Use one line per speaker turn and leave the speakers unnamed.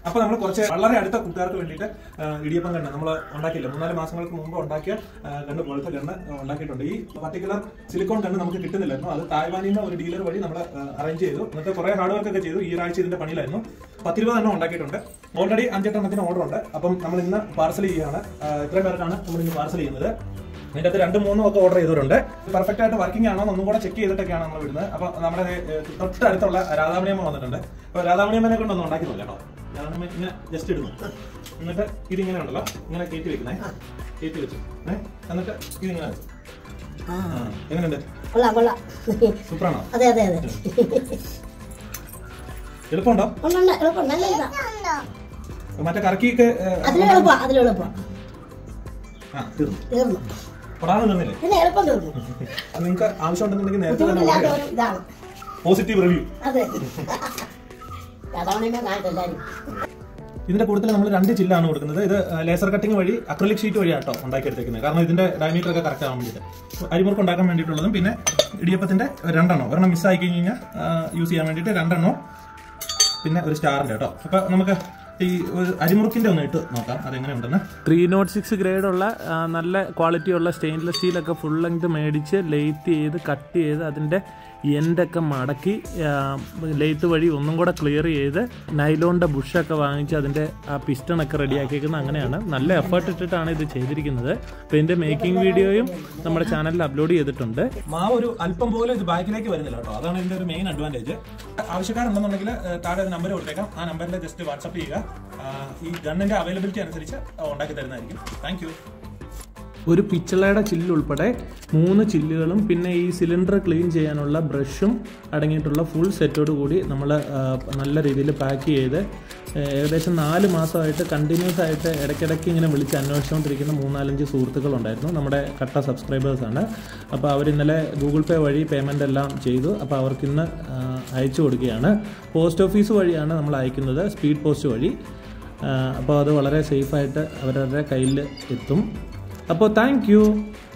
അപ്പൊ നമ്മൾ കുറച്ച് വളരെ അടുത്ത കൂട്ടുകാർക്ക് വേണ്ടിയിട്ട് ആ, ഇടിയപ്പം കണ്ണ് നമ്മൾ ഉണ്ടാക്കിയില്ല മൂന്നാല് മാസങ്ങൾക്ക് മുമ്പ് ഉണ്ടാക്കിയ ആ, കണ്ണ് പോലത്തെ കണ്ണ് ഉണ്ടാക്കിയിട്ടുണ്ട് ഈ പർട്ടിക്കുലർ സിലിക്കോൺ കണ്ണ് നമുക്ക് കിട്ടുന്നില്ലായിരുന്നു അത് തായ്വാനിൽ നിന്ന് ഒരു ഡീലർ വഴി നമ്മൾ അറേഞ്ച് ചെയ്തു എന്നിട്ട് കുറെ ഹാർഡ് വർക്ക് ഒക്കെ ചെയ്തു ഈ ആഴ്ച ഇതിന്റെ പണിയിലായിരുന്നു പത്തിരുപത് എണ്ണം ഉണ്ടാക്കിയിട്ടുണ്ട് ഓൾറെഡി അഞ്ചെട്ടെണ്ണത്തിന് ഓർഡർ ഉണ്ട് അപ്പം നമ്മൾ ഇന്ന് പാർസൽ ചെയ്യുകയാണ് ആ, ഇത്രയും പേർക്കാണ് നമ്മൾ ഇന്ന് പാർസൽ ചെയ്യുന്നത് ഇതിന്റെ അകത്ത് രണ്ടും മൂന്നും ഒക്കെ ഓർഡർ ചെയ്തിട്ടുണ്ട് പെർഫെക്റ്റ് ആയിട്ട് വർക്കിംഗ് ആണോ ഒന്നും കൂടെ ചെക്ക് ചെയ്തിട്ടൊക്കെയാണ് നമ്മൾ വിടുന്നത് അപ്പൊ നമ്മുടെ ഏ, തൊട്ടടുത്തുള്ള രാധാമണിയമ്മ വന്നിട്ടുണ്ട് അപ്പൊ രാധാമണിയമ്മനെ കൊണ്ടൊന്നും ഉണ്ടാക്കി നോക്കാം കേട്ടോ രാധാമണിയമ്മ ഇങ്ങനെ ജസ്റ്റ് ഇടുന്നു എന്നിട്ട് ഇതിങ്ങനെ ഉണ്ടല്ലോ ഇങ്ങനെ കയറ്റി വെക്കുന്നേ കയറ്റി വെച്ചു ഏ എന്നിട്ട് ഇതിങ്ങനെ വെച്ചു. ആ, എങ്ങനെയുണ്ട്
കൊള്ളാം കൊള്ളാം
സൂപ്പറാണോ
അതെ അതെ അതെ
എളുപ്പമുണ്ടോ
ഉണ്ട് എളുപ്പം നല്ല ഇതാ
മറ്റേ കറക്കിയൊക്കെ ഏ,
അതിലും എളുപ്പം അതിലും എളുപ്പം
ആ തീർന്നു
തീർന്നു
പൊടാതെ നിന്നില്ലേ
പിന്നെ എളുപ്പം തീർന്നു
നിങ്ങൾക്ക് ആവശ്യമുണ്ടെന്നുണ്ടെങ്കിൽ നേരത്തെ തന്നെ
ബുദ്ധിമുട്ടില്ലാത്ത
പറയാം
ഒരു ഇതാണ്
പോസിറ്റീവ് റിവ്യൂ
അതെ അതാണ് കാണട്ടെ എല്ലാവരും
ഇതിന്റെ കൂട്ടത്തിൽ നമ്മൾ രണ്ട് ചില്ലാണ് കൊടുക്കുന്നത് ഇത് ലേസർ കട്ടിംഗ് വഴി അക്രലിക് ഷീറ്റ് വഴിയാട്ടോ ഉണ്ടാക്കിയെടുത്തേക്കുന്നത് കാരണം ഇതിന്റെ ഡയമീറ്റർ ഒക്കെ കറക്റ്റ് ആവാൻ വേണ്ടിയിട്ട് അരിമുറുക്ക് ഉണ്ടാക്കാൻ വേണ്ടിയിട്ടുള്ളതും പിന്നെ ഇടിയപ്പത്തിന്റെ രണ്ടെണ്ണം ഒരെണ്ണം മിസ്സായി കഴിഞ്ഞ് കഴിഞ്ഞാൽ യൂസ് ചെയ്യാൻ വേണ്ടിയിട്ട് രണ്ടെണ്ണം പിന്നെ ഒരു സ്റ്റാറിന്റെ കേട്ടോ അപ്പൊ നമുക്ക് ഈ ഒരു അരിമുറുക്കിന്റെ ഒന്ന് ഇട്ട് നോക്കാം അതെങ്ങനെയുണ്ടെന്ന്
ത്രീ നോട്ട് സിക്സ് ഗ്രേഡുള്ള ആ, നല്ല ക്വാളിറ്റിയുള്ള സ്റ്റെയിൻലെസ് സ്റ്റീലൊക്കെ ഫുൾ ലെങ്ത് മേടിച്ച് ലെയ്ത്ത് ചെയ്ത് കട്ട് ചെയ്ത് അതിൻ്റെ എൻഡൊക്കെ മടക്കി ലെയ്ത്ത് വഴി ഒന്നും കൂടെ ക്ലിയർ ചെയ്ത് നൈലോണിൻ്റെ ബുഷൊക്കെ വാങ്ങിച്ച് അതിൻ്റെ ആ പിസ്റ്റണൊക്കെ റെഡിയാക്കിയിരിക്കുന്നത് അങ്ങനെയാണ് നല്ല എഫേർട്ട് ഇട്ടിട്ടാണ് ഇത് ചെയ്തിരിക്കുന്നത് അപ്പോൾ ഇതിൻ്റെ മേക്കിംഗ് വീഡിയോയും നമ്മുടെ ചാനലിൽ അപ്ലോഡ് ചെയ്തിട്ടുണ്ട്
മാവ് ഒരു അല്പം പോലും ഇത് ബാക്കിലേക്ക് വരുന്നില്ല കേട്ടോ അതാണ് ഇതിന്റെ ഒരു മെയിൻ അഡ്വാൻറ്റേജ് ആവശ്യക്കാരുണ്ടെന്നുണ്ടെങ്കിൽ ഏഹ്, താഴെ ഒരു നമ്പർ കൊടുത്തേക്കാം ആ നമ്പറിൽ ജസ്റ്റ് വാട്സപ്പ് ചെയ്യുക ആ, ഈ ഗണ്ണിന്റെ അവൈലബിലിറ്റി അനുസരിച്ച് ഉണ്ടാക്കി തരുന്നതായിരിക്കും താങ്ക് യു
ഒരു പിച്ചളയുടെ ചില്ല് ഉൾപ്പെടെ മൂന്ന് ചില്ലുകളും പിന്നെ ഈ സിലിണ്ടർ ക്ലീൻ ചെയ്യാനുള്ള ബ്രഷും അടങ്ങിയിട്ടുള്ള ഫുൾ സെറ്റോട് കൂടി നമ്മൾ നല്ല രീതിയിൽ പാക്ക് ചെയ്ത് ആ, ഏകദേശം നാല് മാസമായിട്ട് കണ്ടിന്യൂസ് ആയിട്ട് ഇടയ്ക്കിടയ്ക്ക് ഇങ്ങനെ വിളിച്ച് അന്വേഷിച്ചുകൊണ്ടിരിക്കുന്ന മൂന്നാലഞ്ച് സുഹൃത്തുക്കളുണ്ടായിരുന്നു നമ്മുടെ കട്ട സബ്സ്ക്രൈബേഴ്സാണ് അപ്പോൾ അവർ ഇന്നലെ ഗൂഗിൾ പേ വഴി പേയ്മെൻ്റ് എല്ലാം ചെയ്തു അപ്പോൾ അവർക്ക് ഇന്ന് ആ, അയച്ചു കൊടുക്കുകയാണ് പോസ്റ്റ് ഓഫീസ് വഴിയാണ് നമ്മൾ അയക്കുന്നത് സ്പീഡ് പോസ്റ്റ് വഴി അപ്പോൾ അത് വളരെ സേഫായിട്ട് അവരവരുടെ കയ്യിൽ എത്തും അപ്പോൾ താങ്ക് യു